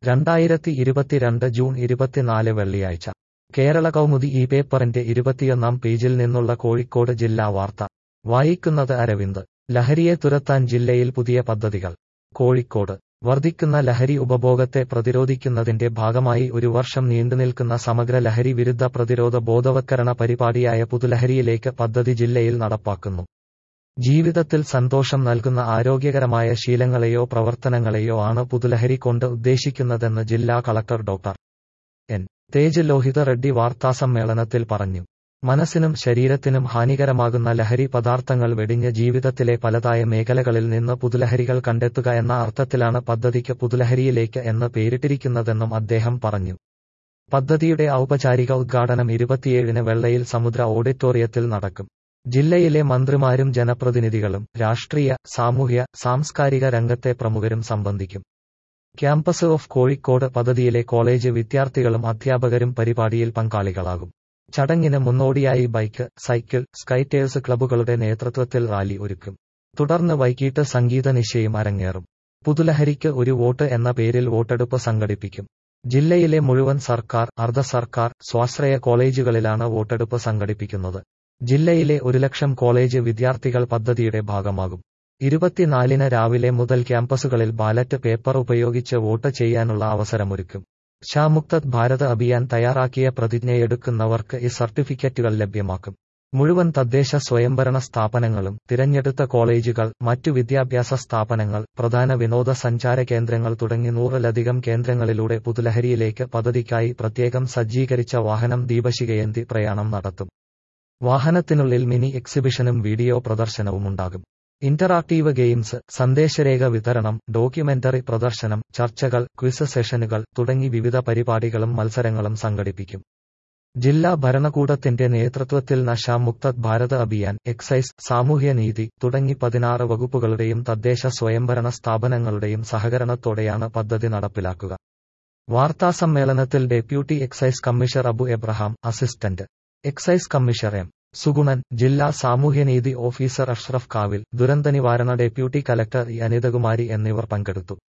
രണ്ടായിരത്തി ഇരുപത്തിരണ്ട് ജൂൺ ഇരുപത്തിനാല് വെള്ളിയാഴ്ച കേരള കൗമുദി ഈ പേപ്പറിന്റെ ഇരുപത്തിയൊന്നാം പേജിൽ നിന്നുള്ള കോഴിക്കോട് ജില്ലാ വാർത്ത വായിക്കുന്നത് അരവിന്ദ് ലഹരിയെ തുരത്താൻ ജില്ലയിൽ പുതിയ പദ്ധതികൾ കോഴിക്കോട് വർദ്ധിക്കുന്ന ലഹരി ഉപഭോഗത്തെ പ്രതിരോധിക്കുന്നതിന്റെ ഭാഗമായി ഒരു വർഷം നീണ്ടുനിൽക്കുന്ന സമഗ്ര ലഹരി വിരുദ്ധ പ്രതിരോധ ബോധവത്കരണ പരിപാടിയായ പുതുലഹരിയിലേക്ക് പദ്ധതി ജില്ലയിൽ നടപ്പാക്കുന്നു ജീവിതത്തിൽ സന്തോഷം നൽകുന്ന ആരോഗ്യകരമായ ശീലങ്ങളെയോ പ്രവർത്തനങ്ങളെയോ ആണ് പുതുലഹരി കൊണ്ട് ഉദ്ദേശിക്കുന്നതെന്ന് ജില്ലാ collector doctor N Tej Lohitha Reddy വാർത്താസമ്മേളനത്തിൽ പറഞ്ഞു മനസ്സിനും ശരീരത്തിനും ഹാനികരമാകുന്ന ലഹരി പദാർത്ഥങ്ങൾ വെടിഞ്ഞ് ജീവിതത്തിലെ പലതായ മേഖലകളിൽ നിന്ന് പുതുലഹരികൾ കണ്ടെത്തുക എന്ന അർത്ഥത്തിലാണ് പദ്ധതിക്ക് പുതുലഹരിയിലേക്ക് എന്ന് പേരിട്ടിരിക്കുന്നതെന്നും അദ്ദേഹം പറഞ്ഞു പദ്ധതിയുടെ ഔപചാരിക ഉദ്ഘാടനം ഇരുപത്തിയേഴിന് വെള്ളയിൽ സമുദ്ര ഓഡിറ്റോറിയത്തിൽ നടക്കും ജില്ലയിലെ മന്ത്രിമാരും ജനപ്രതിനിധികളും രാഷ്ട്രീയ സാമൂഹ്യ സാംസ്കാരിക രംഗത്തെ പ്രമുഖരും സംബന്ധിക്കും ക്യാമ്പസ് ഓഫ് കോഴിക്കോട് പദ്ധതിയിലെ കോളേജ് വിദ്യാർത്ഥികളും അധ്യാപകരും പരിപാടിയിൽ പങ്കാളികളാകും ചടങ്ങിന് മുന്നോടിയായി ബൈക്ക് സൈക്കിൾ സ്കൈറ്റേഴ്സ് ക്ലബ്ബുകളുടെ നേതൃത്വത്തിൽ റാലി ഒരുക്കും തുടർന്ന് വൈകിട്ട് സംഗീത നിശയും അരങ്ങേറും പുതുലഹരിക്ക് ഒരു വോട്ട് എന്ന പേരിൽ വോട്ടെടുപ്പ് സംഘടിപ്പിക്കും ജില്ലയിലെ മുഴുവൻ സർക്കാർ അർദ്ധ സർക്കാർ സ്വാശ്രയ കോളേജുകളിലാണ് വോട്ടെടുപ്പ് സംഘടിപ്പിക്കുന്നത് ജില്ലയിലെ ഒരു ലക്ഷം കോളേജ് വിദ്യാർത്ഥികൾ പദ്ധതിയുടെ ഭാഗമാകും ഇരുപത്തിനാലിന് രാവിലെ മുതൽ ക്യാമ്പസുകളിൽ ബാലറ്റ് പേപ്പർ ഉപയോഗിച്ച് വോട്ട് ചെയ്യാനുള്ള അവസരമൊരുക്കും ഷാമുക്തത് ഭാരത് അഭിയാൻ തയ്യാറാക്കിയ പ്രതിജ്ഞയെടുക്കുന്നവർക്ക് ഈ സർട്ടിഫിക്കറ്റുകൾ ലഭ്യമാക്കും മുഴുവൻ തദ്ദേശ സ്വയംഭരണ സ്ഥാപനങ്ങളും തിരഞ്ഞെടുത്ത കോളേജുകൾ മറ്റു വിദ്യാഭ്യാസ സ്ഥാപനങ്ങൾ പ്രധാന വിനോദസഞ്ചാര കേന്ദ്രങ്ങൾ തുടങ്ങി നൂറിലധികം കേന്ദ്രങ്ങളിലൂടെ പുതുലഹരിയിലേക്ക് പദ്ധതിക്കായി പ്രത്യേകം സജ്ജീകരിച്ച വാഹനം ദീപശികയേന്തി പ്രയാണം നടത്തും വാഹനത്തിനുള്ളിൽ മിനി എക്സിബിഷനും വീഡിയോ പ്രദർശനവുമുണ്ടാകും ഇന്ററാക്ടീവ് ഗെയിംസ് സന്ദേശരേഖ വിതരണം ഡോക്യുമെന്ററി പ്രദർശനം ചർച്ചകൾ ക്വിസ് സെഷനുകൾ തുടങ്ങി വിവിധ പരിപാടികളും മത്സരങ്ങളും സംഘടിപ്പിക്കും ജില്ലാ ഭരണകൂടത്തിന്റെ നേതൃത്വത്തിൽ നശാമുക്തത് ഭാരത് അഭിയാൻ എക്സൈസ് സാമൂഹ്യനീതി തുടങ്ങി പതിനാറ് വകുപ്പുകളുടെയും തദ്ദേശ സ്വയംഭരണ സ്ഥാപനങ്ങളുടെയും സഹകരണത്തോടെയാണ് പദ്ധതി നടപ്പിലാക്കുക വാർത്താസമ്മേളനത്തിൽ deputy excise commissioner Abu Abraham assistant excise commissioner M Sugunan ജില്ലാ സാമൂഹ്യനീതി ഓഫീസർ അഷ്റഫ് കാവിൽ ദുരന്തനിവാരണ ഡെപ്യൂട്ടി കലക്ടർ ഇ അനിതകുമാരി എന്നിവർ പങ്കെടുത്തു